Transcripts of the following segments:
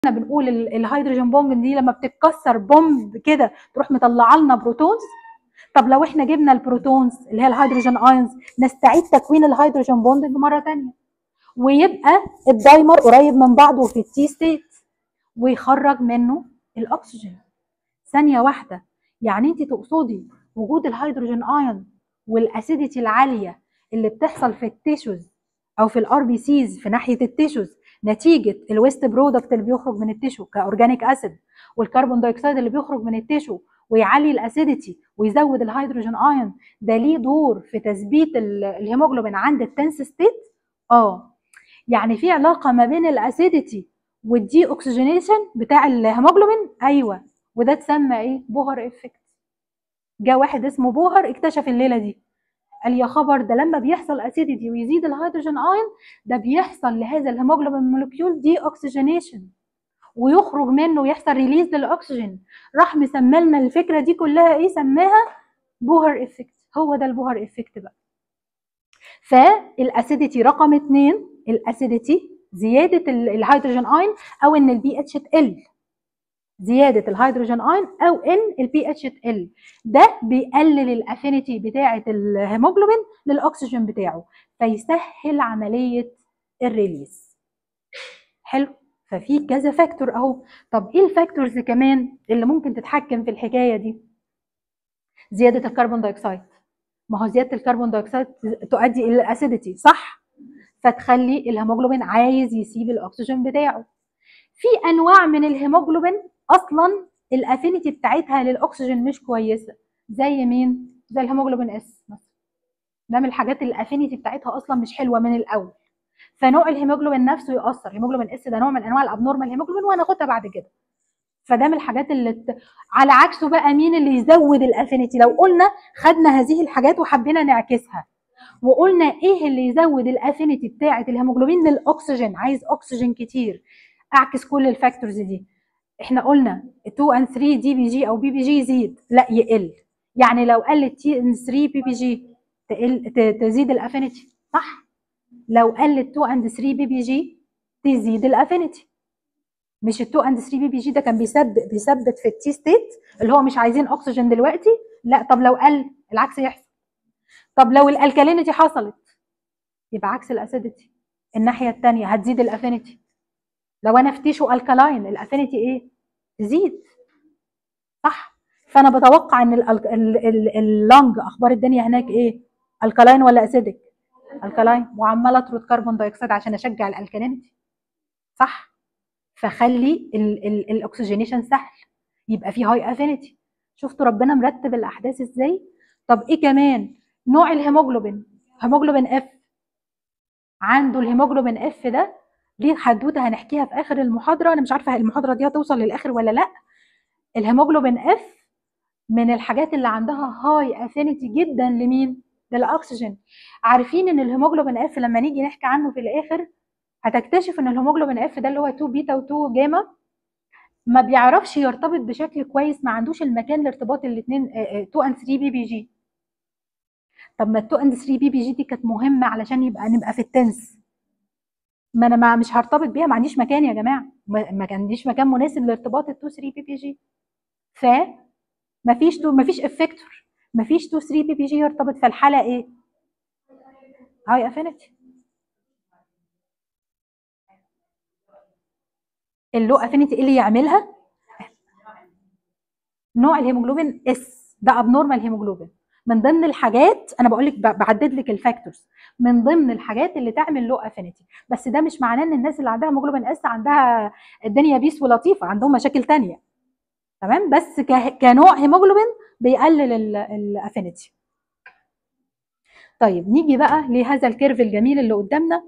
بنقول ال- الهيدروجين بوند دي لما بتتكسر بومب كده تروح مطلعه لنا بروتونز طب لو احنا جبنا البروتونز اللي هي الهيدروجين ايونز نستعيد تكوين الهيدروجين بوند مره ثانيه ويبقى الدايمر قريب من بعضه في التي ستيت ويخرج منه الاكسجين ثانيه واحده يعني انت تقصدي وجود الهيدروجين ايون والاسيديتي العاليه اللي بتحصل في التيشوز او في الار بي سيز في ناحيه التيشوز نتيجه الويست برودكت اللي بيخرج من التيشو كاورجانيك اسيد والكربون دايوكسيد اللي بيخرج من التيشو ويعلي الاسيديتي ويزود الهيدروجين ايون ده ليه دور في تثبيت ال- الهيموجلوبين عند التنس ستيت اه يعني في علاقه ما بين الاسيديتي والدي اوكسجينيشن بتاع الهيموجلوبين ايوه وده اتسمى ايه بوهر افكت جه واحد اسمه بوهر اكتشف الليله دي قال يا خبر ده لما بيحصل اسيديتي ويزيد الهيدروجين ايون ده بيحصل لهذا الهيموجلوبين مولكيول دي اوكسجينيشن ويخرج منه ويحصل ريليز للاكسجين راح مسمى لنا الفكره دي كلها ايه سماها بوهر افكت هو ده البوهر افكت بقى فالاسيديتي رقم اتنين الاسيديتي زياده ال- الهيدروجين ايون او ان البي اتش تقل زياده الهيدروجين ايون او ان البي اتش تقل ده بيقلل الافينيتي بتاعه الهيموجلوبين للاكسجين بتاعه فيسهل عمليه الريليز حلو ففي كذا فاكتور اهو طب ايه الفاكتورز كمان اللي ممكن تتحكم في الحكايه دي زياده الكربون دايوكسيد ما هو زياده الكربون دايوكسيد تؤدي الى الاسيديتي صح فتخلي الهيموجلوبين عايز يسيب الاكسجين بتاعه في انواع من الهيموجلوبين اصلا الافينيتي بتاعتها للاكسجين مش كويسه زي مين زي الهيموجلوبين اس مثلا ده من الحاجات اللي الافينيتي بتاعتها اصلا مش حلوه من الاول فنوع الهيموجلوبين نفسه ياثر الهيموجلوبين اس ده نوع من انواع الابنورمال هيموجلوبين وهناخدها بعد كده فده من الحاجات اللي ت... على عكسه بقى مين اللي يزود الافينيتي لو قلنا خدنا هذه الحاجات وحبينا نعكسها وقلنا ايه اللي يزود الافينيتي بتاعه الهيموجلوبين للاكسجين عايز اكسجين كتير اعكس كل الفاكتورز دي احنا قلنا 2 and 3 دي بي جي او بي بي جي يزيد لا يقل يعني لو قلت تي ان 3 بي بي جي تقل ت- تزيد الافينيتي صح لو قلت 2 and 3 بي بي جي تزيد الافينيتي مش ال 2 and 3 بي بي جي ده كان بيثبت بيثبت في التي ستيت اللي هو مش عايزين اكسجين دلوقتي لا طب لو قل العكس يحصل طب لو الالكالينيتي حصلت يبقى عكس الاسيديتي الناحيه الثانيه هتزيد الافينيتي لو انا في تيشو الكالاين الافينيتي ايه تزيد صح فانا بتوقع ان ال- ال- ال- اللنج اخبار الدنيا هناك ايه الكالاين ولا اسيدك الكالاين وعماله اطرد كربون دايوكسيد عشان اشجع الالكالينيتي صح فخلي ال- ال- الاكسجينيشن سهل يبقى في هاي افينيتي شفتوا ربنا مرتب الاحداث ازاي طب ايه كمان نوع الهيموجلوبين هيموجلوبين اف عنده الهيموجلوبين اف ده ليه حدوته هنحكيها في اخر المحاضره انا مش عارفه المحاضره دي هتوصل للاخر ولا لا الهيموجلوبين اف من الحاجات اللي عندها هاي افينيتي جدا لمين للاكسجين عارفين ان الهيموجلوبين اف لما نيجي نحكي عنه في الاخر هتكتشف ان الهيموجلوبين اف ده اللي هو 2 بيتا و2 جاما ما بيعرفش يرتبط بشكل كويس ما عندوش المكان لارتباط الاثنين 2 and 3 بي بي جي طب ما ال 2 and 3 بي بي جي دي كانت مهمه علشان يبقى نبقى في التنس ما انا ما مش هرتبط بيها ما عنديش مكان يا جماعه ما ما عنديش مكان مناسب لارتباط ال 2 3 بي بي جي ف ما فيش تو ما فيش افكتور ما فيش 2 3 بي بي جي يرتبط في الحاله ايه هاي افينيتي اللو افينيتي ايه اللي يعملها نوع الهيموجلوبين اس ده ابنورمال هيموجلوبين من ضمن الحاجات انا بقول لك بعدد لك الفاكتورز من ضمن الحاجات اللي تعمل لو افينيتي بس ده مش معناه ان الناس اللي عندها هيموجلوبين اس عندها الدنيا بيس ولطيفه عندهم مشاكل تانية تمام بس ك- كنوع هيموجلوبين بيقلل الافينيتي طيب نيجي بقى لهذا الكيرف الجميل اللي قدامنا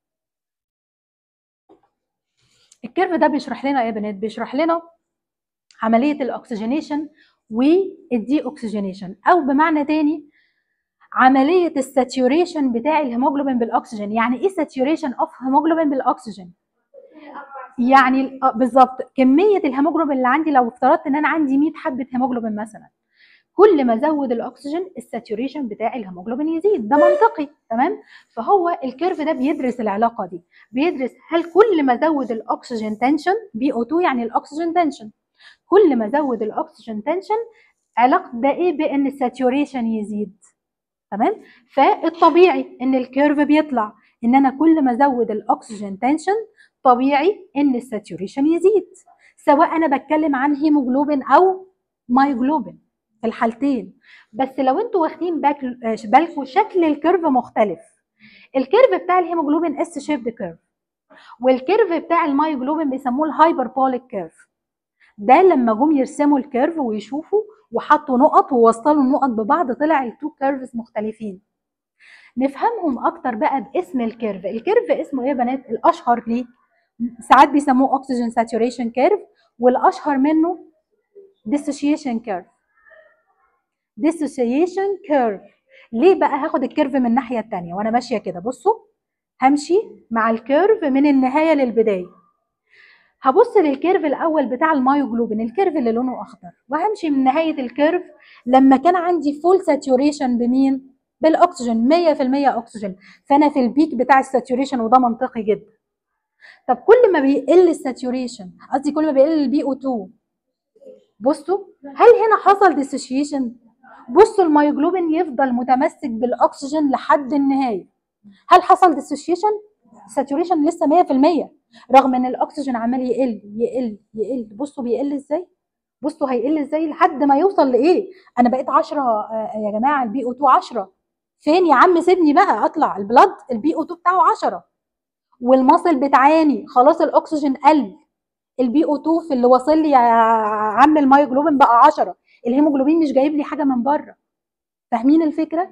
الكيرف ده بيشرح لنا ايه يا بنات بيشرح لنا عمليه الاكسجينيشن والدي اوكسجينيشن او بمعنى تاني عمليه الساتيوريشن بتاع الهيموجلوبين بالاكسجين يعني ايه ساتيوريشن اوف هيموجلوبين بالاكسجين يعني ال- آه بالظبط كميه الهيموجلوبين اللي عندي لو افترضت ان انا عندي 100 حبه هيموجلوبين مثلا كل ما ازود الاكسجين الساتوريشن بتاع الهيموجلوبين يزيد ده منطقي تمام فهو الكيرف ده بيدرس العلاقه دي بيدرس هل كل ما ازود الاكسجين تنشن بي او 2 يعني الاكسجين تنشن كل ما ازود الاكسجين تنشن علاقه ده ايه بان الساتوريشن يزيد تمام فالطبيعي ان الكيرف بيطلع ان انا كل ما ازود الاكسجين تنشن طبيعي ان الساتوريشن يزيد سواء انا بتكلم عن هيموجلوبين او مايوجلوبين في الحالتين بس لو انتوا واخدين بالكم شكل الكيرف مختلف الكيرف بتاع الهيموجلوبين اس شيبد كيرف والكيرف بتاع المايوجلوبين بيسموه الهايبربوليك كيرف ده لما جم يرسموا الكيرف ويشوفوا وحطوا نقط ووصلوا النقط ببعض طلع التو كيرفز مختلفين نفهمهم اكتر بقى باسم الكيرف الكيرف اسمه ايه يا بنات الاشهر ليه ساعات بيسموه اوكسجين ساتوريشن كيرف والاشهر منه dissociation curve dissociation curve ليه بقى هاخد الكيرف من الناحيه الثانيه وانا ماشيه كده بصوا همشي مع الكيرف من النهايه للبدايه هبص للكيرف الاول بتاع المايوجلوبين الكيرف اللي لونه اخضر وهمشي من نهايه الكيرف لما كان عندي فول ساتوريشن بمين بالاكسجين 100% اكسجين فانا في البيك بتاع الساتوريشن وده منطقي جدا طب كل ما بيقل الساتوريشن قصدي كل ما بيقل البي او 2 بصوا هل هنا حصل ديسوشيشن بصوا المايوجلوبين يفضل متمسك بالاكسجين لحد النهايه هل حصل ديسوشيشن ساتوريشن لسه 100% رغم ان الاكسجين عمال يقل يقل يقل بصوا بيقل ازاي بصوا هيقل ازاي لحد ما يوصل لايه انا بقيت 10 يا جماعه البي او 2 10 فين يا عم سيبني بقى اطلع البلد البي او 2 بتاعه 10 والمصل بتعاني خلاص الاكسجين قل البي او 2 في اللي واصل لي يا عم المايوجلوبين بقى 10 الهيموجلوبين مش جايب لي حاجه من بره فاهمين الفكره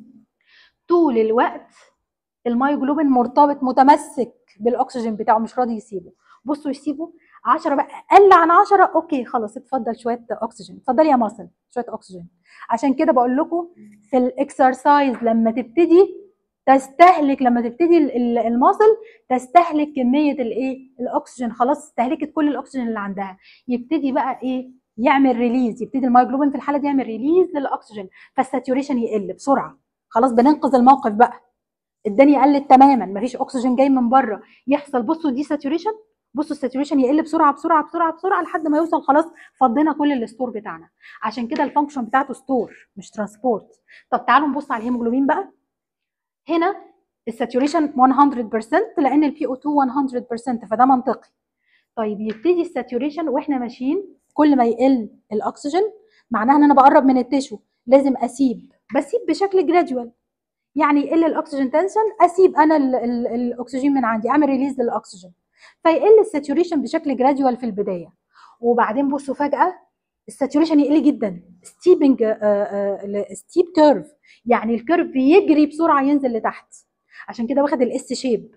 طول الوقت المايوجلوبين مرتبط متمسك بالاكسجين بتاعه مش راضي يسيبه بصوا يسيبه 10 بقى قل عن 10 اوكي خلاص اتفضل شويه اكسجين اتفضل يا مصل شويه اكسجين عشان كده بقول لكم في الاكسرسايز لما تبتدي تستهلك لما تبتدي المصل تستهلك كميه الايه الاكسجين خلاص استهلكت كل الاكسجين اللي عندها يبتدي بقى ايه يعمل ريليز يبتدي المايجلوبين في الحاله دي يعمل ريليز للاكسجين فالساتوريشن يقل بسرعه خلاص بننقذ الموقف بقى الدنيا قلت تماما مفيش اكسجين جاي من بره يحصل بصوا دي ساتوريشن بصوا الساتوريشن يقل بسرعه بسرعه بسرعه بسرعه لحد ما يوصل خلاص فضينا كل الستور بتاعنا عشان كده الفانكشن بتاعته ستور مش ترانسبورت طب تعالوا نبص على الهيموجلوبين بقى هنا الساتوريشن 100% لان البي او 2 100% فده منطقي طيب يبتدي الساتوريشن واحنا ماشيين كل ما يقل الاكسجين معناها ان انا بقرب من التشو لازم اسيب بسيب بشكل جراديوال يعني يقل الاكسجين تنشن اسيب انا ال ال الاكسجين من عندي اعمل ريليز للاكسجين فيقل الساتوريشن بشكل جراديوال في البدايه وبعدين بصوا فجاه الساتوريشن يقل جدا ستيبنج ستيب كيرف يعني الكيرف بيجري بسرعه ينزل لتحت عشان كده واخد الاس شيب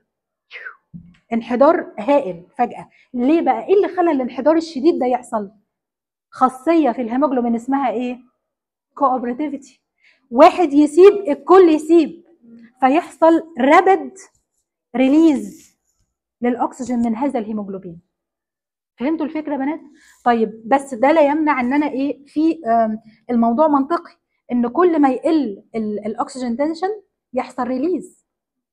انحدار هائل فجاه ليه بقى ايه اللي خلى الانحدار الشديد ده يحصل خاصيه في الهيموجلوبين اسمها ايه كوبراتيفيتي واحد يسيب الكل يسيب فيحصل رابد ريليز للاكسجين من هذا الهيموجلوبين فهمتوا الفكره بنات طيب بس ده لا يمنع ان انا ايه في الموضوع منطقي ان كل ما يقل الاكسجين تنشن يحصل ريليز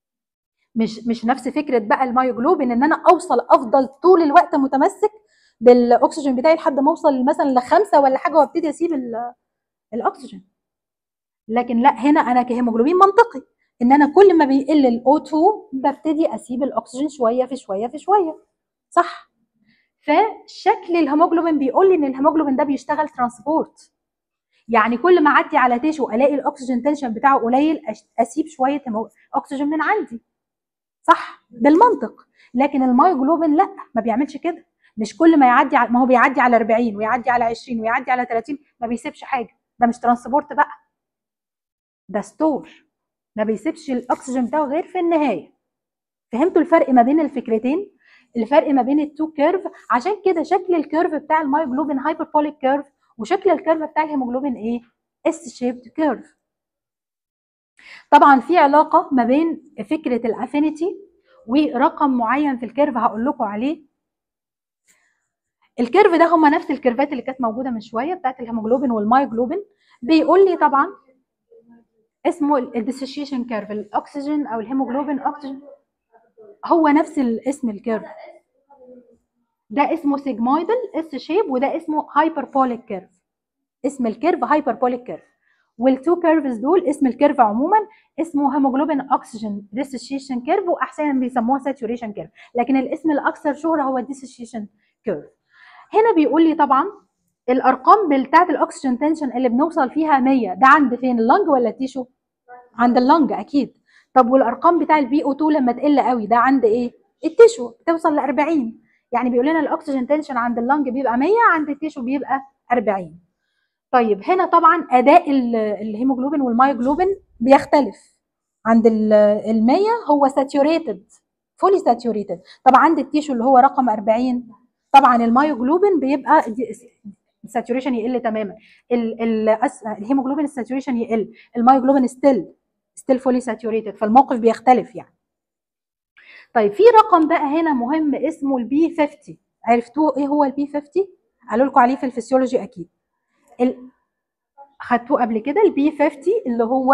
مش مش نفس فكره بقى المايوجلوبين ان انا اوصل افضل طول الوقت متمسك بالاكسجين بتاعي لحد ما اوصل مثلا لخمسه ولا حاجه وابتدي اسيب الاكسجين لكن لا هنا انا كهيموجلوبين منطقي ان انا كل ما بيقل الاو 2 ببتدي اسيب الاكسجين شويه في شويه في شويه صح فشكل الهيموجلوبين بيقول لي ان الهيموجلوبين ده بيشتغل ترانسبورت يعني كل ما اعدي على تيشو الاقي الاكسجين تنشن بتاعه قليل اسيب شويه اكسجين من عندي صح بالمنطق لكن المايوجلوبين لا ما بيعملش كده مش كل ما يعدي ما هو بيعدي على 40 ويعدي على 20 ويعدي على 30 ما بيسيبش حاجه ده مش ترانسبورت بقى ده ستور ما بيسيبش الاكسجين بتاعه غير في النهايه فهمتوا الفرق ما بين الفكرتين الفرق ما بين التو كيرف عشان كده شكل الكيرف بتاع المايوجلوبين هايبربوليك كيرف وشكل الكيرف بتاع الهيموجلوبين ايه اس شيبد كيرف طبعا في علاقه ما بين فكره الافينيتي ورقم معين في الكيرف هقول لكم عليه الكيرف ده هما نفس الكيرفات اللي كانت موجوده من شويه بتاعت الهيموجلوبين والمايوجلوبين بيقول لي طبعا اسمه الديسوشيشن كيرف الاكسجين او الهيموجلوبين اكسجين هو نفس الاسم الكيرف ده اسمه سيجمويدال اس شيب وده اسمه هايبربوليك كيرف اسم الكيرف هايبربوليك كيرف والتو كيرفز دول اسم الكيرف عموما اسمه هيموجلوبين اكسجين ديسوشيشن كيرف واحيانا بيسموها ساتوريشن كيرف لكن الاسم الاكثر شهره هو الديسوشيشن كيرف هنا بيقول لي طبعا الارقام بتاعت الاكسجين تنشن اللي بنوصل فيها 100 ده عند فين اللنج ولا التيشو عند اللنج اكيد طب والارقام بتاع البي او 2 لما تقل قوي ده عند ايه التيشو بتوصل ل 40 يعني بيقول لنا الاكسجين تنشن عند اللنج بيبقى 100 عند التيشو بيبقى 40 طيب هنا طبعا اداء الهيموجلوبين والمايوجلوبين بيختلف عند ال 100 هو ساتوريتد فولي ساتوريتد طب عند التيشو اللي هو رقم 40 طبعا المايوجلوبين بيبقى الساتوريشن يقل تماما الهيموجلوبين الساتوريشن يقل المايوجلوبين ستيل ستيل فولي ساتوريتد فالموقف بيختلف يعني طيب في رقم بقى هنا مهم اسمه البي 50 عرفتوه ايه هو البي 50 قالوا لكم عليه في الفسيولوجي اكيد ال... خدتوه قبل كده البي 50 اللي هو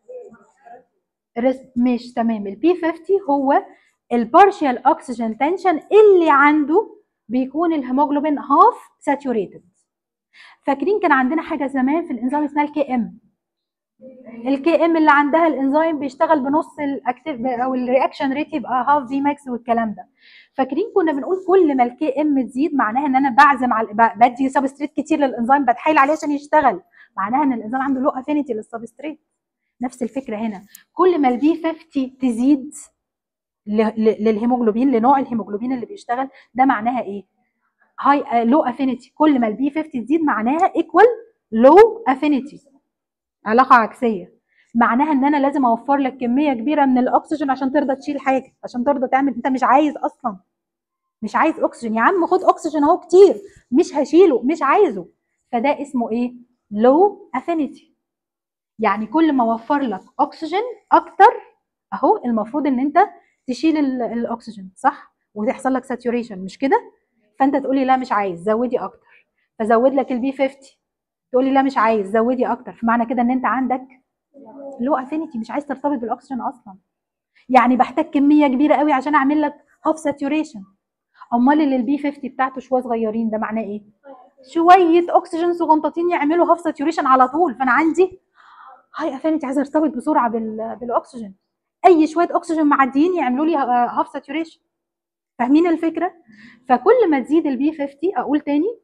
رس... مش تمام البي 50 هو البارشال اوكسجين تنشن اللي عنده بيكون الهيموجلوبين هاف ساتوريتد فاكرين كان عندنا حاجه زمان في الانزيم اسمها الكي ام الكي ام اللي عندها الانزيم بيشتغل بنص الاكتيف او الرياكشن ريت يبقى هاف في ماكس والكلام ده فاكرين كنا بنقول كل ما الكي ام تزيد معناها ان انا بعزم على بدي سبستريت كتير للانزيم بتحايل عليه عشان يشتغل معناها ان الانزيم عنده لو افينيتي للسبستريت نفس الفكره هنا كل ما البي 50 تزيد للهيموجلوبين لنوع الهيموجلوبين اللي بيشتغل ده معناها ايه هاي لو افينيتي كل ما البي 50 تزيد معناها ايكوال لو افينيتي علاقه عكسيه معناها ان انا لازم اوفر لك كميه كبيره من الاكسجين عشان ترضى تشيل حاجه عشان ترضى تعمل انت مش عايز اصلا مش عايز اكسجين يا عم خد اكسجين اهو كتير مش هشيله مش عايزه فده اسمه ايه لو افينيتي يعني كل ما اوفر لك اكسجين اكتر اهو المفروض ان انت تشيل الاكسجين صح وتحصل لك ساتوريشن مش كده فانت تقولي لا مش عايز زودي اكتر فزود لك البي 50 تقولي لا مش عايز زودي اكتر فمعنى كده ان انت عندك لو افينيتي مش عايز ترتبط بالاكسجين اصلا يعني بحتاج كميه كبيره قوي عشان اعمل لك هاف ساتوريشن امال اللي البي 50 بتاعته شويه صغيرين ده معناه ايه شويه اكسجين صغنطاطين يعملوا هاف ساتوريشن على طول فانا عندي هاي افينيتي عايزه ارتبط بسرعه بالاكسجين اي شويه اكسجين معديين يعملوا لي هاف ساتوريشن فاهمين الفكره فكل ما تزيد البي 50 اقول تاني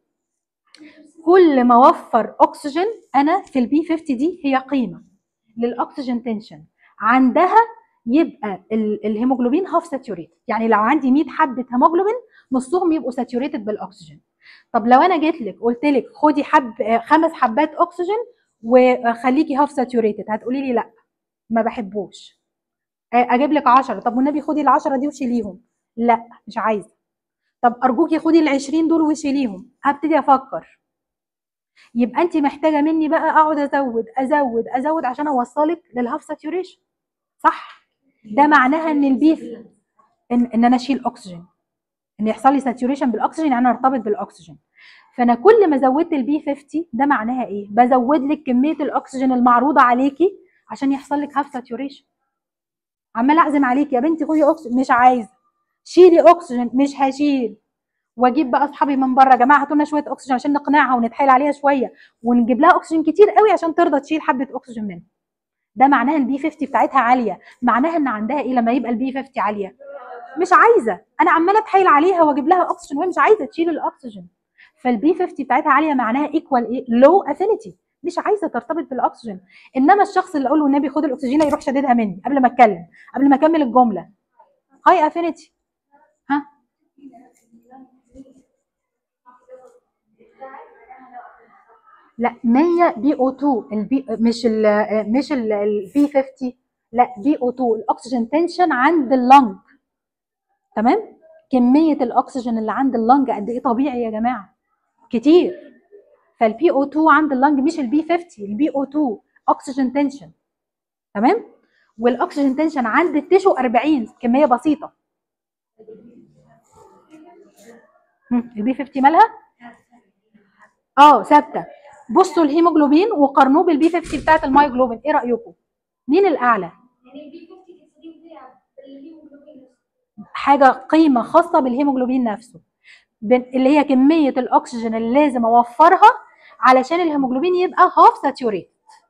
كل ما اوفر اكسجين انا في البي 50 دي هي قيمه للاكسجين تنشن عندها يبقى الهيموجلوبين هاف ساتوريتد يعني لو عندي 100 حبه هيموجلوبين نصهم يبقوا ساتوريتد بالاكسجين طب لو انا جيت لك قلت لك خدي حب خمس حبات اكسجين وخليكي هاف ساتوريتد هتقولي لي لا ما بحبوش اجيب لك 10 طب والنبي خدي ال 10 دي وشيليهم لا مش عايزه طب ارجوكي خدي ال 20 دول وشيليهم هبتدي افكر يبقى انت محتاجه مني بقى اقعد ازود ازود ازود عشان اوصلك للهاف ساتوريشن صح ده معناها ان البيف ان, ان انا اشيل اكسجين ان يحصل لي ساتوريشن بالاكسجين يعني انا ارتبط بالاكسجين فانا كل ما زودت البي 50 ده معناها ايه بزود لك كميه الاكسجين المعروضه عليكي عشان يحصل لك هاف ساتوريشن عمال اعزم عليك يا بنتي خدي اكسجين مش عايزه شيلي اكسجين مش هشيل واجيب بقى اصحابي من بره يا جماعه هاتوا لنا شويه اكسجين عشان نقنعها ونتحايل عليها شويه ونجيب لها اكسجين كتير قوي عشان ترضى تشيل حبه اكسجين منها ده معناها البي 50 بتاعتها عاليه معناها ان عندها ايه لما يبقى البي 50 عاليه مش عايزه انا عماله اتحايل عليها واجيب لها اكسجين وهي مش عايزه تشيل الاكسجين فالبي 50 بتاعتها عاليه معناها ايكوال ايه لو افينيتي مش عايزه ترتبط بالاكسجين انما الشخص اللي اقول له النبي خد الاكسجين يروح شددها مني قبل ما اتكلم قبل ما اكمل الجمله هاي افينيتي ها لا 100 بي او 2 البي مش ال مش البي 50 لا بي او 2 الاكسجين تنشن عند اللنج تمام كميه الاكسجين اللي عند اللنج قد ايه طبيعي يا جماعه كتير فالبي او 2 عند اللنج مش البي 50 البي او 2 اكسجين تنشن تمام والاكسجين تنشن عند التيشو 40 كميه بسيطه البي 50 مالها اه ثابته بصوا الهيموجلوبين وقارنوه بالبي 50 بتاعت المايوجلوبين ايه رايكم مين الاعلى يعني البي 50 تقصدي بيها بالهيموجلوبين حاجه قيمه خاصه بالهيموجلوبين نفسه بن- اللي هي كميه الاكسجين اللي لازم اوفرها علشان الهيموجلوبين يبقى هاف ساتيوريت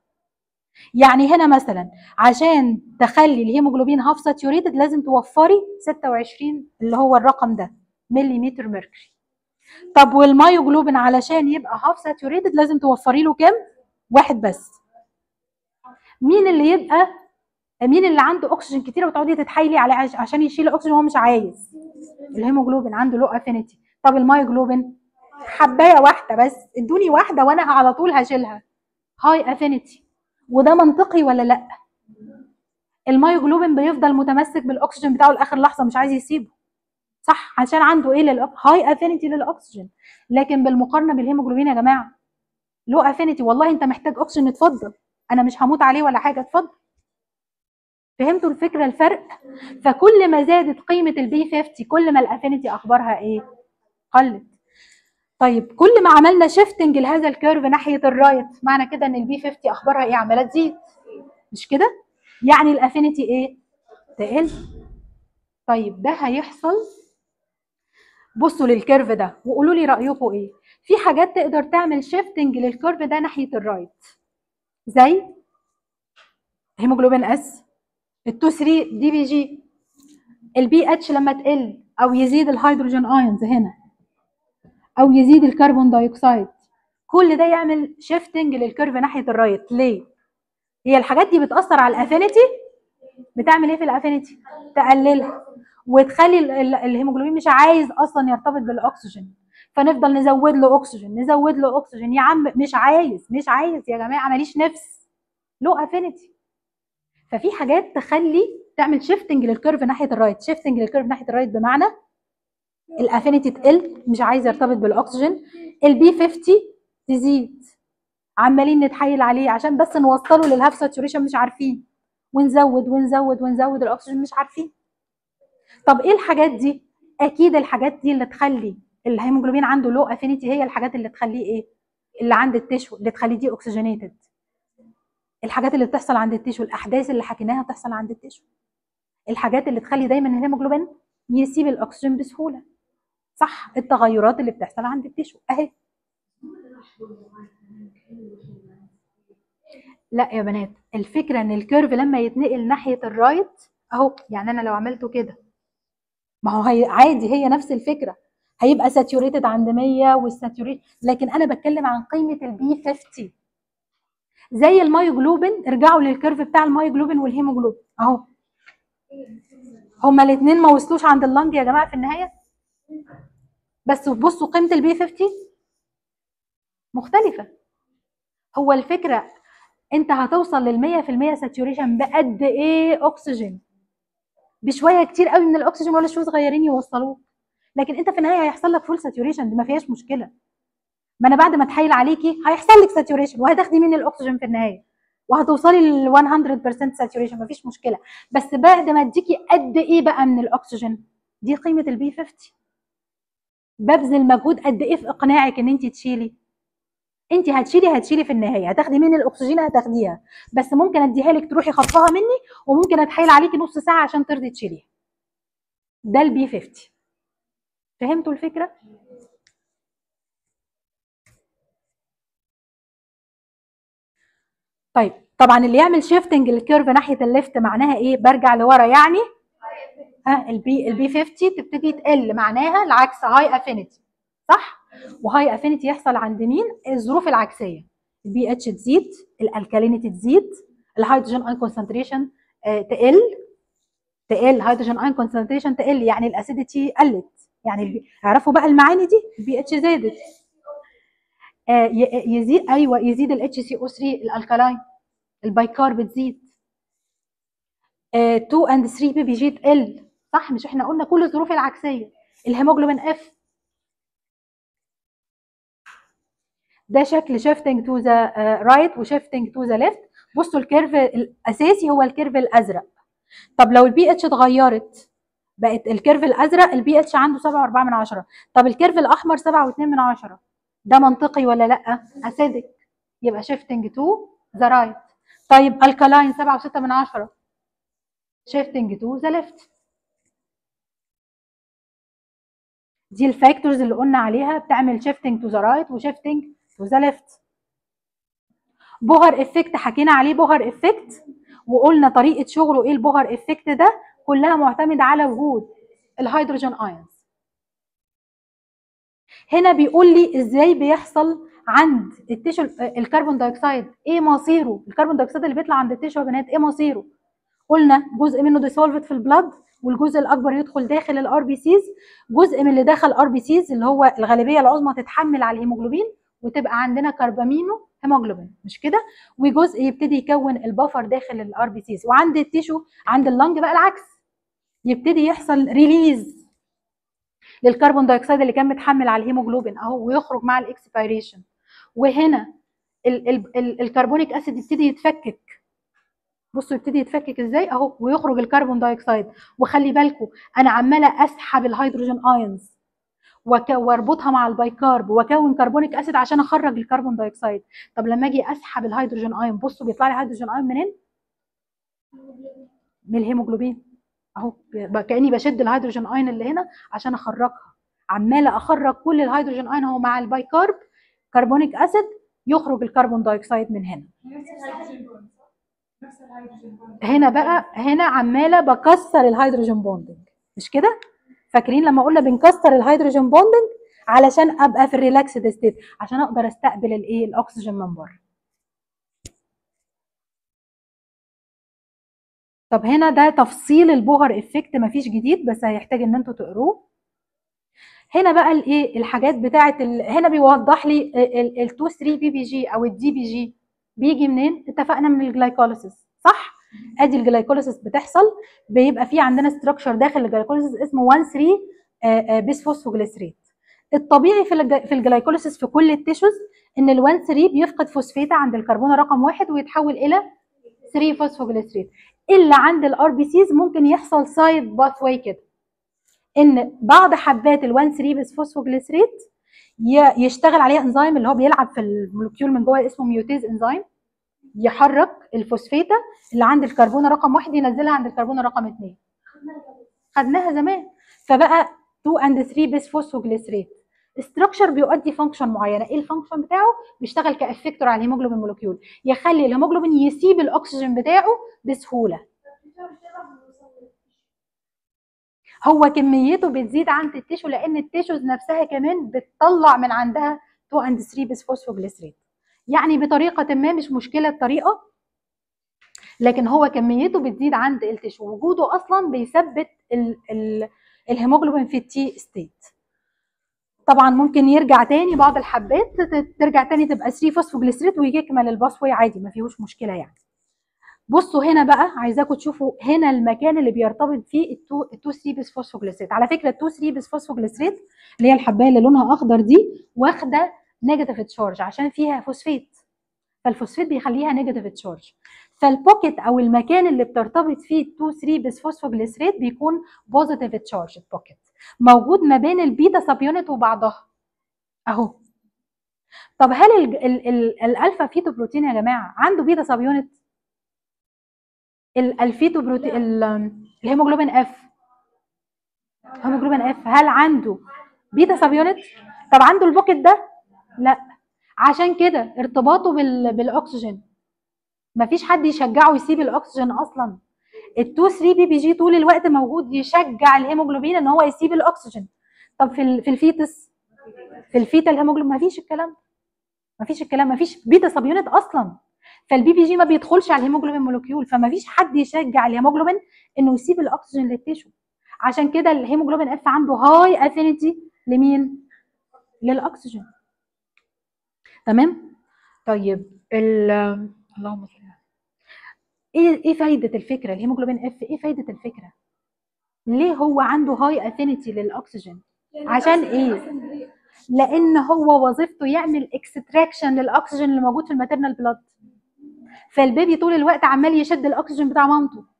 يعني هنا مثلا عشان تخلي الهيموجلوبين هاف ساتيوريتد لازم توفري 26 اللي هو الرقم ده مليمتر ميركوري طب والمايوجلوبين علشان يبقى هاف ساتيوريتد لازم توفري له كام واحد بس مين اللي يبقى مين اللي عنده اكسجين كتير وتقعدي تتحايلي عليه عش- عشان يشيل اكسجين وهو مش عايز الهيموجلوبين عنده لو افينيتي طب المايوجلوبين حبايه واحده بس ادوني واحده وانا على طول هشيلها هاي افينيتي وده منطقي ولا لا المايوجلوبين بيفضل متمسك بالاكسجين بتاعه لاخر لحظه مش عايز يسيبه صح عشان عنده ايه للأك... هاي افينيتي للاكسجين لكن بالمقارنه بالهيموجلوبين يا جماعه لو افينيتي والله انت محتاج اكسجين اتفضل انا مش هموت عليه ولا حاجه اتفضل فهمتوا الفكره الفرق فكل ما زادت قيمه البي 50 كل ما الافينيتي اخبارها ايه قلت طيب كل ما عملنا شيفتنج لهذا الكيرف ناحيه الرايت معنى كده ان البي 50 اخبارها ايه عماله تزيد مش كده يعني الافينيتي ايه تقل طيب ده هيحصل بصوا للكيرف ده وقولوا لي رايكم ايه في حاجات تقدر تعمل شيفتنج للكيرف ده ناحيه الرايت زي هيموجلوبين اس ال 2 3 دي بي جي البي اتش لما تقل او يزيد الهيدروجين ايونز هنا او يزيد الكربون دايوكسيد كل ده يعمل شيفتنج للكيرف ناحيه الرايت ليه هي الحاجات دي بتاثر على الافينيتي بتعمل ايه في الافينيتي تقللها وتخلي ال- ال- الهيموجلوبين مش عايز اصلا يرتبط بالاكسجين فنفضل نزود له اكسجين نزود له اكسجين يا عم مش عايز مش عايز يا جماعه ماليش نفس له افينيتي ففي حاجات تخلي تعمل شيفتنج للكيرف ناحيه الرايت شيفتنج للكيرف ناحيه الرايت بمعنى الافينيتي تقل مش عايز يرتبط بالاكسجين البي 50 تزيد عمالين نتحايل عليه عشان بس نوصله للهاف ساتوريشن مش عارفين ونزود ونزود ونزود الاكسجين مش عارفين طب ايه الحاجات دي اكيد الحاجات دي اللي تخلي الهيموجلوبين عنده لو افينيتي هي الحاجات اللي تخليه ايه اللي عند التشو اللي تخليه دي اوكسجينيتد الحاجات اللي بتحصل عند التشو الاحداث اللي حكيناها بتحصل عند التشو الحاجات اللي تخلي دايما الهيموجلوبين يسيب الاكسجين بسهوله صح التغيرات اللي بتحصل عند التشو اهي لا يا بنات الفكره ان الكيرف لما يتنقل ناحيه الرايت اهو يعني انا لو عملته كده ما هو هي عادي هي نفس الفكره هيبقى ساتيوريتد عند 100 والساتيوريت لكن انا بتكلم عن قيمه البي 50 زي المايوجلوبين ارجعوا للكيرف بتاع المايوجلوبين والهيموجلوبين اهو هما الاثنين ما وصلوش عند اللنج يا جماعه في النهايه بس بصوا قيمه البي 50 مختلفه هو الفكره انت هتوصل لل 100% ساتوريشن بقد ايه اكسجين بشويه كتير قوي من الاكسجين ولا شويه صغيرين يوصلوك لكن انت في النهايه هيحصل لك فول ساتوريشن دي ما فيهاش مشكله ما انا بعد ما اتحايل عليكي هيحصل لك ساتوريشن وهتاخدي مني الاكسجين في النهايه وهتوصلي لل 100% ساتوريشن مفيش مشكله بس بعد ما اديكي قد ايه بقى من الاكسجين دي قيمه البي 50 ببذل مجهود قد ايه في اقناعك ان انت تشيلي انت هتشيلي هتشيلي في النهايه هتاخدي مني الاكسجين هتاخديها بس ممكن اديها لك تروحي خطفها مني وممكن اتحايل عليكي نص ساعه عشان ترضي تشيليها ده البي 50 فهمتوا الفكره طيب طبعا اللي يعمل شيفتنج للكيرف ناحيه الليفت معناها ايه برجع لورا يعني ها البي البي 50 تبتدي تقل معناها العكس هاي افينيتي صح وهاي افينيتي يحصل عند مين الظروف العكسيه البي اتش تزيد الالكالينيتي تزيد الهيدروجين اين كونسنتريشن تقل تقل هيدروجين اين كونسنتريشن تقل يعني الاسيديتي قلت يعني البي... اعرفوا بقى المعاني دي البي اتش زادت آه ي- يزيد ايوه يزيد الاتش سي او 3 الالكالاين البايكار بتزيد آه 2 اند 3 بي بي جي تقل صح مش احنا قلنا كل الظروف العكسيه الهيموجلوبين اف ده شكل شيفتنج تو ذا رايت وشيفتنج تو ذا ليفت بصوا الكيرف الاساسي هو الكيرف الازرق طب لو البي اتش اتغيرت بقت الكيرف الازرق البي اتش عنده 7.4 من عشرة طب الكيرف الاحمر 7.2 من عشرة ده منطقي ولا لا اسيدك يبقى شيفتنج تو ذا رايت طيب الكالاين 7.6 من عشرة شيفتنج تو ذا ليفت دي الفاكتورز اللي قلنا عليها بتعمل شيفتنج تو ذا رايت وشيفتنج تو ذا ليفت بوهر افكت حكينا عليه بوهر افكت وقلنا طريقه شغله ايه البوهر افكت ده كلها معتمده على وجود الهيدروجين ايونز هنا بيقول لي ازاي بيحصل عند التيشو الكربون دايوكسيد ايه مصيره الكربون دايوكسيد اللي بيطلع عند التيشو يا بنات ايه مصيره قلنا جزء منه ديسولفد في البلاد والجزء الاكبر يدخل داخل الار بي سيز جزء من اللي دخل ار بي سيز اللي هو الغالبيه العظمى تتحمل على الهيموجلوبين وتبقى عندنا كربامينو هيموجلوبين مش كده وجزء يبتدي يكون البفر داخل الار بي سيز وعند التيشو عند اللنج بقى العكس يبتدي يحصل ريليز للكربون دايوكسيد اللي كان متحمل على الهيموجلوبين اهو ويخرج مع الاكسبيريشن وهنا ال ال ال الكربونيك اسيد يبتدي يتفكك بصوا يبتدي يتفكك ازاي اهو ويخرج الكربون دايوكسيد وخلي بالكم انا عماله اسحب الهيدروجين ايونز وك- واربطها مع البايكارب واكون كربونيك اسيد عشان اخرج الكربون دايوكسيد طب لما اجي اسحب الهيدروجين ايون بصوا بيطلع لي هيدروجين ايون منين من الهيموجلوبين اهو ب- كاني بشد الهيدروجين ايون اللي هنا عشان اخرجها عماله اخرج كل الهيدروجين ايون اهو مع البايكارب كربونيك اسيد يخرج الكربون دايوكسيد من هنا نفس الهيدروجين بوند نفس الهيدروجين بوند هنا بقى هنا عماله بكسر الهيدروجين بوندنج مش كده فاكرين لما قلنا بنكسر الهيدروجين بوندنج علشان ابقى في الريلاكسد ستيت عشان اقدر استقبل الايه الاكسجين من بره طب هنا ده تفصيل البوهر افكت مفيش جديد بس هيحتاج ان انتوا تقروه هنا بقى الايه الحاجات بتاعه ال... هنا بيوضح لي ال 2 3 بي بي جي او الدي بي جي بيجي منين اتفقنا من الجلايكوليسيس صح ادي الجلايكوليسيس بتحصل بيبقى في عندنا ستراكشر داخل الجلايكوليسيس اسمه 1 3 بيس فوسفوجليسريت الطبيعي في الج- في الجلايكوليسيس في كل التيشوز ان ال 1 3 بيفقد فوسفيتا عند الكربون رقم واحد ويتحول الى 3 فوسفوجليسريت الا عند الار بي سيز ممكن يحصل سايد باث واي كده ان بعض حبات ال 1 3 بيس فوسفوجليسريت ي- يشتغل عليها انزيم اللي هو بيلعب في المولكيول من جوه اسمه ميوتيز انزيم يحرك الفوسفيتا اللي عند الكربون رقم واحد ينزلها عند الكربون رقم اثنين خدناها زمان فبقى 2 اند 3 بيس فوسفوجليسريت استراكشر بيؤدي فانكشن معينه ايه الفانكشن بتاعه بيشتغل كافكتور على الهيموجلوبين مولكيول يخلي الهيموجلوبين يسيب الاكسجين بتاعه بسهوله هو كميته بتزيد عند التيشو لان التيشوز نفسها كمان بتطلع من عندها 2 اند 3 بيس فوسفوجليسريت يعني بطريقه ما مش مشكله الطريقه لكن هو كميته بتزيد عند التيشو وجوده اصلا بيثبت ال ال الهيموجلوبين في التي ستيت طبعا ممكن يرجع تاني بعض الحبات ت- ترجع تاني تبقى 3 فوسفوجليسريت ويكمل الباسوي عادي ما فيهوش مشكله يعني بصوا هنا بقى عايزاكم تشوفوا هنا المكان اللي بيرتبط فيه التو التو 3 بيس فوسفوجليسريت على فكره التو 3 بيس فوسفوجليسريت اللي هي الحبايه اللي لونها اخضر دي واخده نيجاتيف تشارج عشان فيها فوسفيت فالفوسفيت بيخليها نيجاتيف تشارج فالبوكيت او المكان اللي بترتبط فيه 2 3 بيس فوسفوجليسريت بيكون بوزيتيف تشارج البوكيت موجود ما بين البيتا سب يونت وبعضها اهو طب هل ال ال ال الالفا فيتو بروتين يا جماعه عنده بيتا سب يونت ال- الفيتو بروتين ال- الهيموجلوبين اف هيموجلوبين اف هل عنده بيتا سب يونت طب عنده البوكيت ده لا عشان كده ارتباطه بال بالاكسجين مفيش حد يشجعه يسيب الاكسجين اصلا ال 2 3 بي بي جي طول الوقت موجود يشجع الهيموجلوبين ان هو يسيب الاكسجين طب في ال- في الفيتس في الفيتا الهيموجلوبين مفيش الكلام ده مفيش الكلام مفيش بيتا سب يونت اصلا فالبي بي جي ما بيدخلش على الهيموجلوبين مولكيول فمفيش حد يشجع الهيموجلوبين انه يسيب الاكسجين للتيشو عشان كده الهيموجلوبين اف عنده هاي افينيتي لمين للاكسجين تمام طيب ال اللهم صل على- ايه ايه فايده الفكره الهيموجلوبين اف ايه فايده الفكره ليه هو عنده هاي افينيتي للاكسجين عشان ايه لان هو وظيفته يعمل اكستراكشن للاكسجين اللي موجود في الماتيرنال بلاد فالبيبي طول الوقت عمال يشد الاكسجين بتاع مامته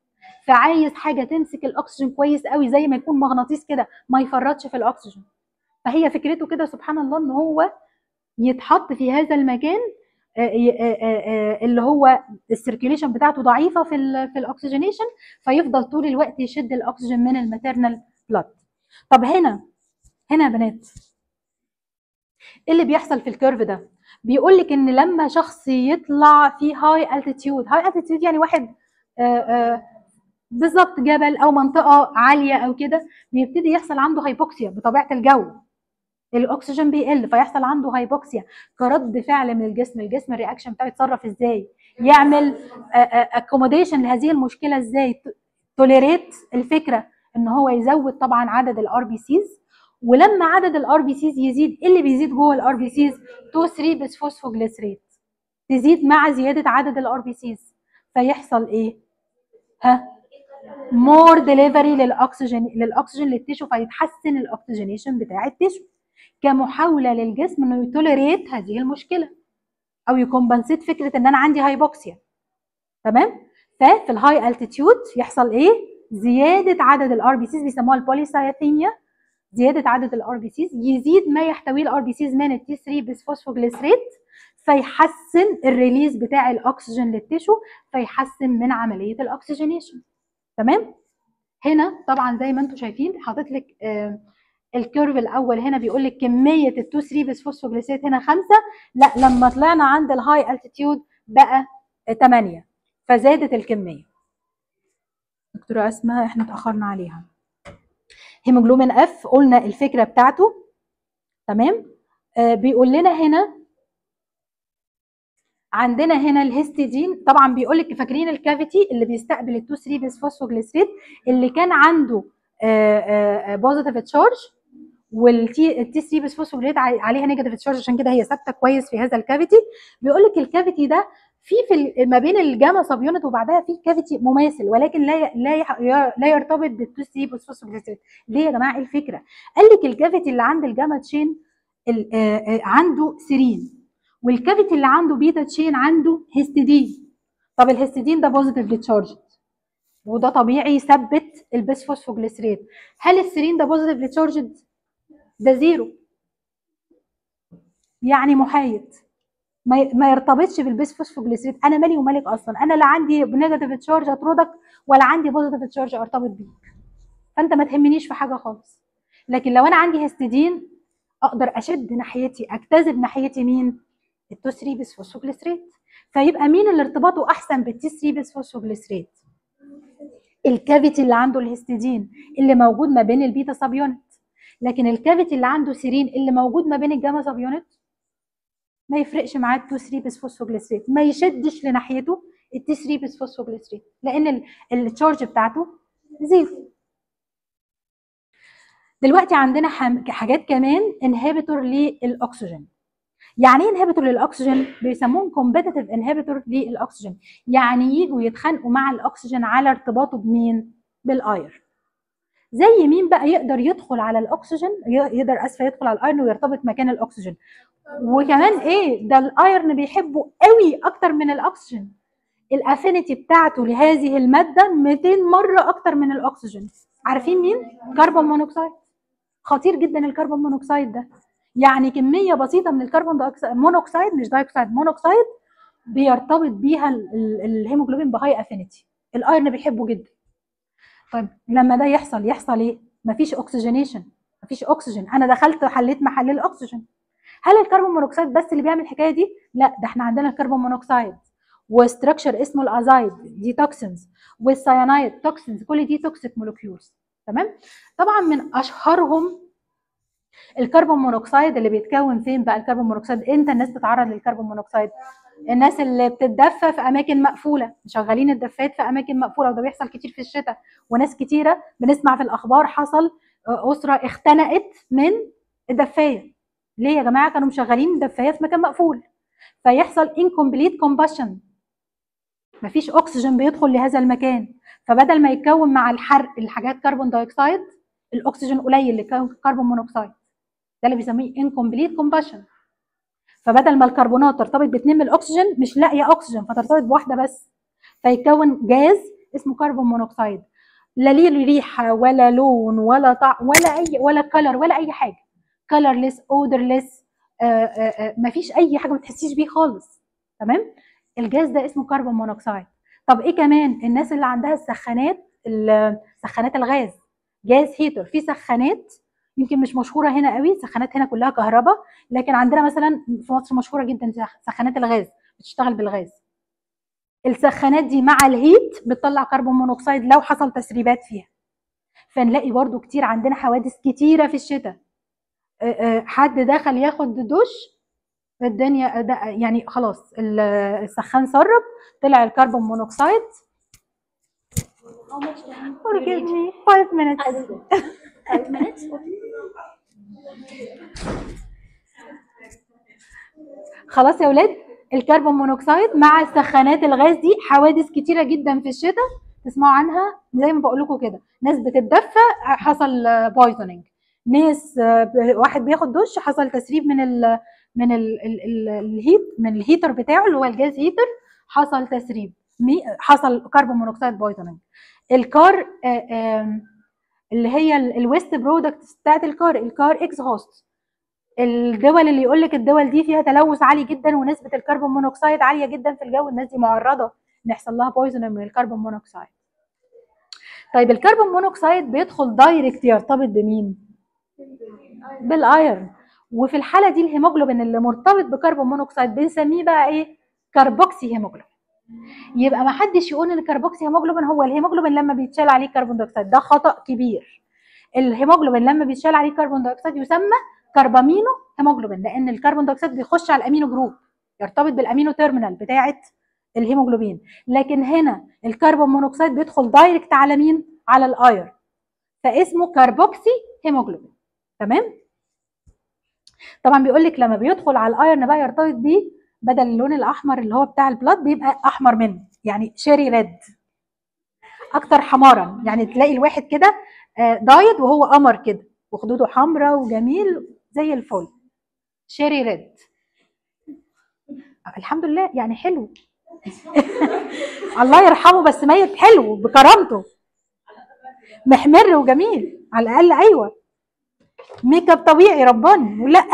فعايز حاجه تمسك الاكسجين كويس قوي زي ما يكون مغناطيس كده ما يفرطش في الاكسجين فهي فكرته كده سبحان الله ان هو يتحط في هذا المكان آه، ي- آه، آه، آه، اللي هو السيركيوليشن بتاعته ضعيفه في ال في الاكسجينيشن فيفضل طول الوقت يشد الاكسجين من الماتيرنال بلاد طب هنا هنا يا بنات ايه اللي بيحصل في الكيرف ده بيقول لك ان لما شخص يطلع في هاي التيتيود هاي التيتيود يعني واحد آه، آه، بالظبط جبل او منطقه عاليه او كده بيبتدي يحصل عنده هايبوكسيا بطبيعه الجو الاكسجين بيقل فيحصل عنده هايبوكسيا كرد فعل من الجسم الجسم الرياكشن بتاعه يتصرف ازاي يعمل اكوموديشن لهذه المشكله ازاي توليريت الفكره ان هو يزود طبعا عدد الار بي سيز ولما عدد الار بي سيز يزيد ايه اللي بيزيد جوه الار بي سيز 2 3 بسفوسفوجليسريت تزيد مع زياده عدد الار بي سيز فيحصل ايه ها مور ديليفري للاكسجين للاكسجين للتيشو فيتحسن الاكسجينيشن بتاع التيشو كمحاوله للجسم انه يتوليريت هذه المشكله او يكمبنسيت فكره ان انا عندي هايبوكسيا تمام ففي الهاي التيتيود يحصل ايه زياده عدد الار بي سيز بيسموها البوليسايثيميا زياده عدد الار بي سيز يزيد ما يحتويه الار بي سيز من التي 3 بسفوسفوجليسريت فيحسن الريليز بتاع الاكسجين للتيشو فيحسن من عمليه الاكسجينيشن تمام هنا طبعا زي ما انتم شايفين حاطط لك آه الكيرف الاول هنا بيقول لك كميه ال 2 3 بسفوسفوجليسريت هنا 5 لا لما طلعنا عند الهاي التيتيود بقى 8 فزادت الكميه دكتوره اسماء احنا اتاخرنا عليها هيموجلوبين اف قلنا الفكره بتاعته تمام آه بيقول لنا هنا عندنا هنا الهيستidine طبعا بيقول لك فاكرين الكافيتي اللي بيستقبل ال 2 3 بسفوسفوجليسريت اللي كان عنده بوزيتيف تشارج والتي التي 3 بسفوسفوجليت عليها نيجاتيف تشارج عشان كده هي ثابته كويس في هذا الكافيتي بيقول لك الكافيتي ده في في ما بين الجاما سب يونت وبعدها في كافيتي مماثل ولكن لا لا لا يرتبط بالتو 3 بسفوسفوجليسريت ليه يا جماعه ايه الفكره؟ قال لك الكافيتي اللي عند الجاما تشين عنده سيرين والكافيتي اللي عنده بيتا تشين عنده هيستidine طب الهيستidine ده بوزيتيفلي تشارجد وده طبيعي يثبت البسفوسفوجليسريت هل السيرين ده بوزيتيفلي تشارجد ده زيرو يعني محايد ما ما يرتبطش بالبسفوسفوجليسريت انا مالي ومالك اصلا انا لا عندي نيجاتيف تشارج اطردك ولا عندي بوزيتيف تشارج ارتبط بيك فانت ما تهمنيش في حاجه خالص لكن لو انا عندي هيستidine اقدر اشد ناحيتي اجتذب ناحيتي مين التو 3 بسفوسفوجليسريت فيبقى مين اللي ارتباطه احسن بالتي 3 بسفوسفوجليسريت الكافيتي اللي عنده الهيستidine اللي موجود ما بين البيتا سب يونت لكن الكافيتي اللي عنده سيرين اللي موجود ما بين الجاما سب يونت ما يفرقش معاه التو 3 بسفوسفوجليسريت ما يشدش لناحيته التي 3 بسفوسفوجليسريت لان التشارج بتاعته زيرو دلوقتي عندنا حاجات كمان انهبيتور للاكسجين يعني ايه انهبيتور للاكسجين بيسموهم كومبيتيتيف انهبيتور للاكسجين يعني يجوا يتخانقوا مع الاكسجين على ارتباطه بمين بالاير زي مين بقى يقدر يدخل على الاكسجين يقدر اسفه يدخل على الايرن ويرتبط مكان الاكسجين وكمان ايه ده الايرن بيحبه قوي اكتر من الاكسجين الافينيتي بتاعته لهذه الماده 200 مره اكتر من الاكسجين عارفين مين كربون مونوكسيد خطير جدا الكربون مونوكسيد ده يعني كميه بسيطه من الكربون دايوكسيد مونوكسيد مش دايوكسيد مونوكسيد بيرتبط بيها الهيموجلوبين بهاي افينيتي الايرن بيحبه جدا طيب لما ده يحصل يحصل ايه مفيش اوكسجينيشن مفيش اكسجين انا دخلت حليت محل الاكسجين هل الكربون مونوكسيد بس اللي بيعمل الحكايه دي لا ده احنا عندنا الكربون مونوكسيد وستراكشر اسمه الازايد دي توكسينز والسيانايد توكسينز كل دي توكسيك مولكيولز تمام طبعا من اشهرهم الكربون مونوكسيد اللي بيتكون فين بقى الكربون مونوكسيد امتى الناس تتعرض للكربون مونوكسيد الناس اللي بتتدفى في اماكن مقفوله مشغلين الدفات في اماكن مقفوله وده بيحصل كتير في الشتاء وناس كتيره بنسمع في الاخبار حصل اسره اختنقت من الدفايه ليه يا جماعه كانوا مشغلين الدفايه في مكان مقفول فيحصل incomplete combustion مفيش اكسجين بيدخل لهذا المكان فبدل ما يتكون مع الحرق الحاجات كربون دايوكسيد الاكسجين قليل اللي كربون مونوكسيد ده اللي بيسميه incomplete combustion فبدل ما الكربونات ترتبط باثنين من الاكسجين مش لاقيه اكسجين فترتبط بواحده بس فيتكون جاز اسمه كربون مونوكسيد لا ليه ريحه ولا لون ولا طعم ولا اي ولا كلر ولا اي حاجه كلرلس اودرلس مفيش اي حاجه ما تحسيش بيه خالص تمام الجاز ده اسمه كربون مونوكسيد طب ايه كمان الناس اللي عندها السخانات ال- سخانات الغاز جاز هيتر في سخانات يمكن مش مشهوره هنا قوي سخانات هنا كلها كهرباء لكن عندنا مثلا في مصر مشهوره جدا سخ- سخانات الغاز بتشتغل بالغاز السخانات دي مع الهيت بتطلع كربون مونوكسيد لو حصل تسريبات فيها فنلاقي برضو كتير عندنا حوادث كتيره في الشتاء آه، آه، حد دخل ياخد دش الدنيا ده يعني خلاص ال- السخان سرب طلع الكربون مونوكسيد How much time? forgive me five minutes I will go. Five minutes? خلاص يا ولاد الكربون مونوكسيد مع سخانات الغاز دي حوادث كتيره جدا في الشتاء تسمعوا عنها زي ما بقول لكم كده ناس بتتدفى حصل بويزنينج ناس آه، ب- واحد بياخد دش حصل تسريب من ال من ال ال ال الهيت من الهيتر بتاعه اللي هو الجاز هيتر حصل تسريب مي حصل كربون مونوكسيد بويزنينج الكار آه، آم، اللي هي الويست برودكت بتاعت الكار الكار اكزهوست الدول اللي يقول لك الدول دي فيها تلوث عالي جدا ونسبه الكربون مونوكسيد عاليه جدا في الجو الناس دي معرضه ان يحصل لها بويزن من الكربون مونوكسيد طيب الكربون مونوكسيد بيدخل دايركت يرتبط بمين بالايرن وفي الحاله دي الهيموجلوبين اللي مرتبط بكربون مونوكسيد بنسميه بقى ايه كربوكسي هيموجلوبين يبقى ما حدش يقول ان الكربوكسي هيموجلوبين هو الهيموجلوبين لما بيتشال عليه كربون دايوكسيد ده خطا كبير الهيموجلوبين لما بيتشال عليه كربون دايوكسيد يسمى كربامينو هيموجلوبين لان الكربون دايوكسيد بيخش على الامينو جروب يرتبط بالامينو تيرمينال بتاعه الهيموجلوبين لكن هنا الكربون مونوكسيد بيدخل دايركت على مين على الاير فاسمه كربوكسي هيموجلوبين تمام طبعا بيقول لك لما بيدخل على الايرن بقى يرتبط بيه بدل اللون الاحمر اللي هو بتاع البلاد بيبقى احمر منه يعني شيري ريد اكتر حمارا يعني تلاقي الواحد كده آه، دايت وهو قمر كده وخدوده حمراء وجميل زي الفل شيري ريد الحمد لله يعني حلو الله يرحمه بس ميت حلو بكرامته محمر وجميل على الاقل ايوه ميك اب طبيعي رباني ولا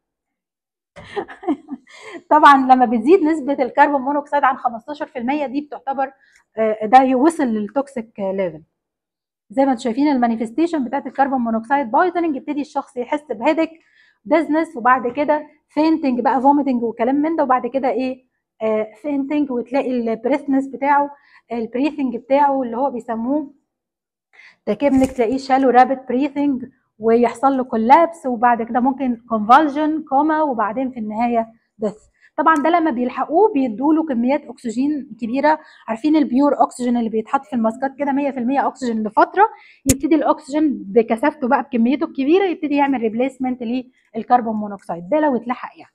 طبعا لما بتزيد نسبه الكربون مونوكسيد عن 15% دي بتعتبر آه، ده يوصل للتوكسيك ليفل زي ما انتم شايفين المانيفستيشن بتاعت الكربون مونوكسيد بايزنج يبتدي الشخص يحس بهيدك ديزنس وبعد كده فينتنج بقى فوميتنج وكلام من ده وبعد كده ايه آه فينتنج وتلاقي البريثنس بتاعه البريثنج بتاعه اللي هو بيسموه تكبنك تلاقيه شالو رابت بريثنج ويحصل له كولابس وبعد كده ممكن كونفالجن كوما وبعدين في النهايه ديث طبعا ده لما بيلحقوه بيدوا له كميات اكسجين كبيره عارفين البيور اكسجين اللي بيتحط في الماسكات كده 100% اكسجين لفتره يبتدي الاكسجين بكثافته بقى بكميته الكبيره يبتدي يعمل ريبليسمنت للكربون مونوكسيد ده لو اتلحق يعني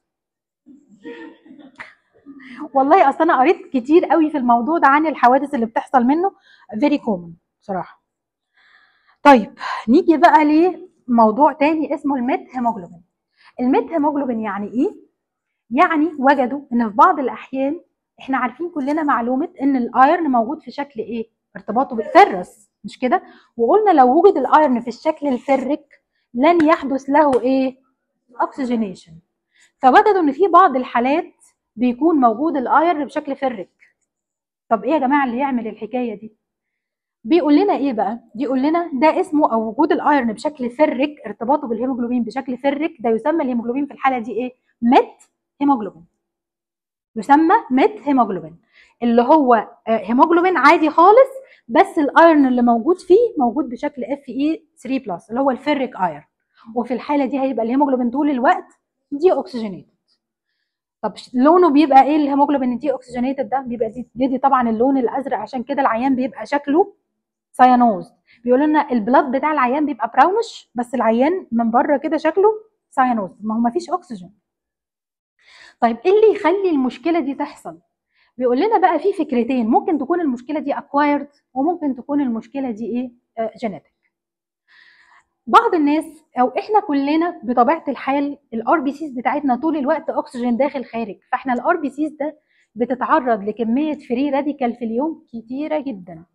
والله اصل انا قريت كتير قوي في الموضوع ده عن الحوادث اللي بتحصل منه فيري كومن بصراحه طيب نيجي بقى لموضوع تاني اسمه الميت هيموجلوبين الميت هيموجلوبين يعني ايه يعني وجدوا ان في بعض الاحيان احنا عارفين كلنا معلومه ان الايرن موجود في شكل ايه ارتباطه بالفرس مش كده وقلنا لو وجد الايرن في الشكل الفرك لن يحدث له ايه اوكسجينيشن فوجدوا ان في بعض الحالات بيكون موجود الايرن بشكل فرك طب ايه يا جماعه اللي يعمل الحكايه دي بيقول لنا ايه بقى بيقول لنا ده اسمه او وجود الايرن بشكل فرك ارتباطه بالهيموجلوبين بشكل فرك ده يسمى الهيموجلوبين في الحاله دي ايه ميت هيموجلوبين يسمى ميت هيموجلوبين اللي هو آه، هيموجلوبين عادي خالص بس الايرن اللي موجود فيه موجود بشكل اف اي 3 بلس اللي هو الفيريك ايرن وفي الحاله دي هيبقى الهيموجلوبين طول الوقت دي اوكسجينيتد طب ش- لونه بيبقى ايه الهيموجلوبين دي اوكسجينيتد ده بيبقى دي, دي, دي طبعا اللون الازرق عشان كده العيان بيبقى شكله سيانوز بيقولوا لنا البلاد بتاع العيان بيبقى براونش بس العيان من بره كده شكله سيانوز ما هو ما فيش اكسجين طيب ايه اللي يخلي المشكله دي تحصل بيقول لنا بقى في فكرتين ممكن تكون المشكله دي اكوايرد وممكن تكون المشكله دي ايه جينيتك بعض الناس او احنا كلنا بطبيعه الحال الار بي سيز بتاعتنا طول الوقت اكسجين داخل خارج فاحنا الار بي سيز ده بتتعرض لكميه فري راديكال في اليوم كتيره جدا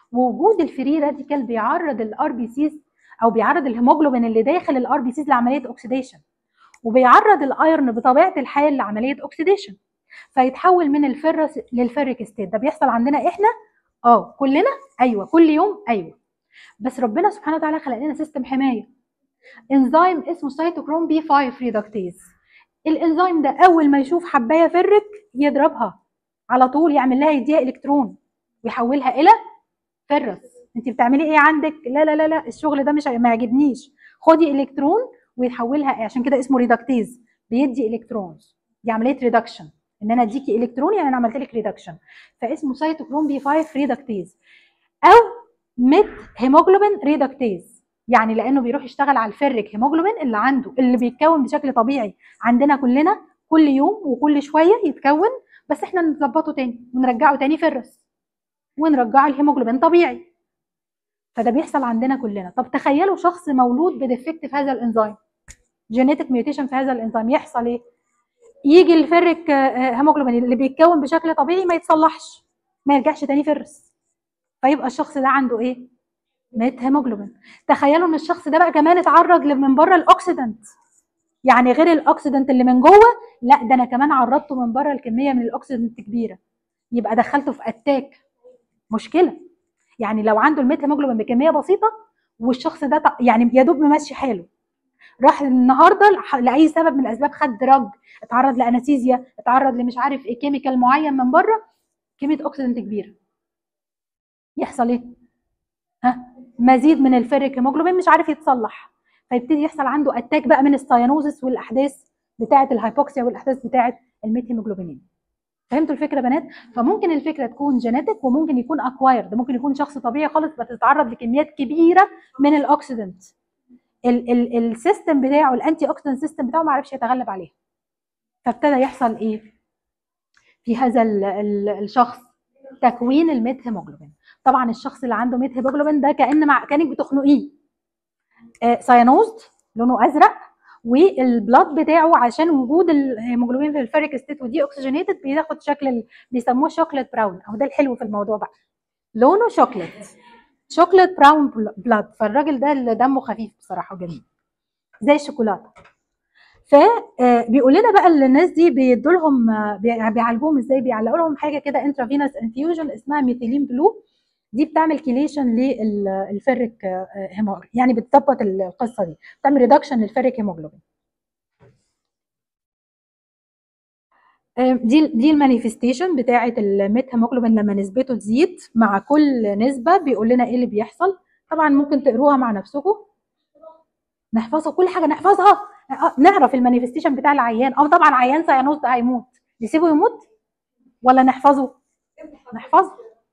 ووجود الفري راديكال بيعرض الار بي سيز او بيعرض الهيموجلوبين اللي داخل الار بي سيز لعمليه اوكسيديشن وبيعرض الايرن بطبيعه الحال لعمليه اوكسيديشن فيتحول من الفرس للفيريك ستيت ده بيحصل عندنا احنا اه كلنا ايوه كل يوم ايوه بس ربنا سبحانه وتعالى خلق لنا سيستم حمايه انزيم اسمه سيتوكروم بي 5 ريدكتيز الانزيم ده اول ما يشوف حبايه فرك يضربها على طول يعمل لها يديها الكترون ويحولها الى فرس انت بتعملي ايه عندك لا لا لا لا الشغل ده مش ما يعجبنيش خدي الكترون ويحولها عشان كده اسمه ريدكتيز بيدي الكترونز دي عمليه ريدكشن ان انا اديكي الكترون يعني انا عملت لك ريدكشن فاسمه سيتوكروم بي 5 ريدكتيز او ميت هيموجلوبين ريدكتيز يعني لانه بيروح يشتغل على الفرك هيموجلوبين اللي عنده اللي بيتكون بشكل طبيعي عندنا كلنا كل يوم وكل شويه يتكون بس احنا نظبطه تاني ونرجعه تاني فرس ونرجعه الهيموجلوبين طبيعي فده بيحصل عندنا كلنا طب تخيلوا شخص مولود بديفكت في هذا الانزيم جينيتك ميوتيشن في هذا الانزيم يحصل ايه يجي الفرك هيموجلوبين اللي بيتكون بشكل طبيعي ما يتصلحش ما يرجعش تاني فرس فيبقى الشخص ده عنده ايه ميت هيموجلوبين تخيلوا ان الشخص ده بقى كمان اتعرض من بره الاكسيدنت يعني غير الاكسيدنت اللي من جوه لا ده انا كمان عرضته من بره الكميه من الاكسيدنت كبيره يبقى دخلته في اتاك مشكله يعني لو عنده الميت هيموجلوبين بكميه بسيطه والشخص ده يعني يا دوب ممشي حاله راح النهارده لاي سبب من الاسباب خد دراج اتعرض لانستيزيا اتعرض لمش عارف ايه كيميكال معين من بره كميه اكسيدنت كبيره يحصل ايه ها مزيد من الفيريك هيموجلوبين مش عارف يتصلح فيبتدي يحصل عنده اتاك بقى من الساينوزس والاحداث بتاعه الهايبوكسيا والاحداث بتاعه الميت هيموجلوبينين فهمتوا الفكره بنات فممكن الفكره تكون جينيتك وممكن يكون اكوايرد ممكن يكون شخص طبيعي خالص بتتعرض لكميات كبيره من الاكسيدنت السيستم بتاعه الانتي اوكسيدنت سيستم بتاعه ما عرفش يتغلب عليها فابتدى يحصل ايه في هذا ال ال الشخص تكوين الميت هيموجلوبين طبعا الشخص اللي عنده ميت هيموجلوبين ده كان مع كانك بتخنقيه آه ساينوزد لونه ازرق والبلاد بتاعه عشان وجود الهيموجلوبين في الفيريك ستيت ودي اوكسجينيتد بياخد شكل ال... بيسموه شوكليت براون او ده الحلو في الموضوع بقى لونه شوكليت شوكليت براون بلاد فالراجل ده اللي دمه خفيف بصراحه وجميل زي الشوكولاته فبيقول لنا بقى الناس دي بيدوا لهم بيعالجوهم ازاي بيعلقوا لهم حاجه كده انترافينوس انفيوجن اسمها ميثيلين بلو دي بتعمل كيليشن للفرك هيموجلوبين يعني بتظبط القصه دي بتعمل ريدكشن للفرك هيموجلوبين دي دي المانيفستيشن بتاعه الميت هيموجلوبين لما نسبته تزيد مع كل نسبه بيقول لنا ايه اللي بيحصل طبعا ممكن تقروها مع نفسكم نحفظها كل حاجه نحفظها نعرف المانيفستيشن بتاع العيان اه طبعا عيان سيانوز ده هيموت نسيبه يموت ولا نحفظه نحفظه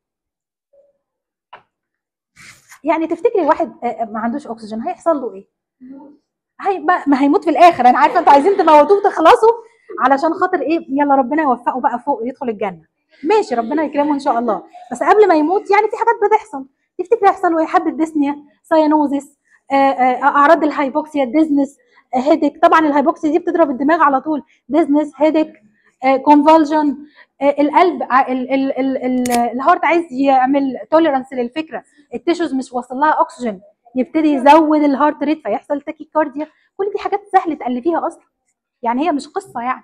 يعني تفتكري واحد ما عندوش اكسجين هيحصل له ايه هي ما هيموت في الاخر انا عارفه انتوا عايزين تموتوه وتخلصوا علشان خاطر ايه يلا ربنا يوفقه بقى فوق يدخل الجنه ماشي ربنا يكرمه ان شاء الله بس قبل ما يموت يعني في حاجات بتحصل تفتكري هيحصل له ايه حبه ديسنيا سايانوزس اعراض الهايبوكسيا ديزنس هيدك طبعا الهايبوكسيا دي بتضرب الدماغ على طول ديزنس هيدك كونفالجن القلب ال ال ال ال الهارت عايز يعمل توليرانس للفكره التيشوز مش واصل لها اكسجين يبتدي يزود الهارت ريت فيحصل تاكيكارديا كل دي حاجات سهل تالفيها اصلا يعني هي مش قصه يعني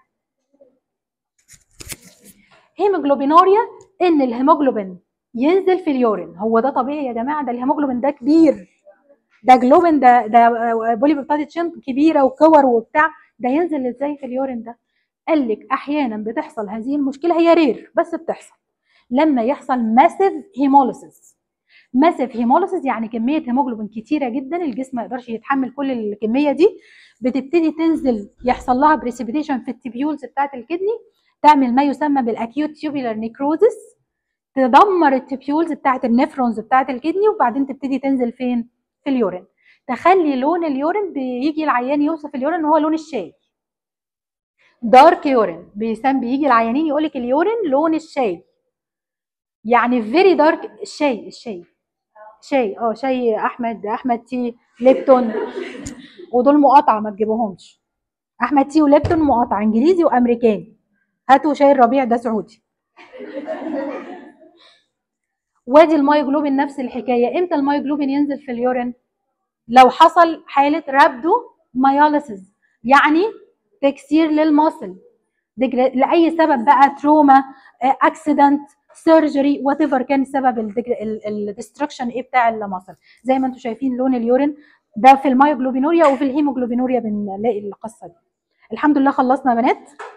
هيموجلوبينوريا ان الهيموجلوبين ينزل في اليورين هو ده طبيعي يا جماعه ده الهيموجلوبين ده كبير ده جلوبين ده ده بولي بيبتايد تشين كبيره وكور وبتاع ده ينزل ازاي في اليورين ده قال لك احيانا بتحصل هذه المشكله هي رير بس بتحصل لما يحصل ماسيف هيموليسيس ماسيف هيموليسيس يعني كميه هيموجلوبين كتيره جدا الجسم ما يقدرش يتحمل كل الكميه دي بتبتدي تنزل يحصل لها بريسيبيتيشن في التبيولز بتاعه الكدني تعمل ما يسمى بالاكيوت تيوبولار نيكروزس تدمر التبيولز بتاعه النفرونز بتاعه الكدني وبعدين تبتدي تنزل فين في اليورين تخلي لون اليورين بيجي العيان يوصف اليورين ان هو لون الشاي دارك يورين بيسمى بيجي العيانين يقول لك اليورين لون الشاي يعني فيري دارك الشاي الشاي شاي اه شاي احمد احمد تي ليبتون ودول مقاطعه ما تجيبوهمش احمد تي وليبتون مقاطعه انجليزي وامريكاني هاتوا شاي الربيع ده سعودي وادي المايوجلوبين نفس الحكايه امتى المايوجلوبين ينزل في اليورين لو حصل حاله رابدو ماياليسيس يعني تكسير للماسل ديجر- لاي سبب بقى تروما اكسيدنت سيرجري وات ايفر كان سبب الديستركشن ايه بتاع الماسل زي ما انتم شايفين لون اليورين ده في المايوجلوبينوريا وفي الهيموجلوبينوريا بنلاقي القصه دي الحمد لله خلصنا يا بنات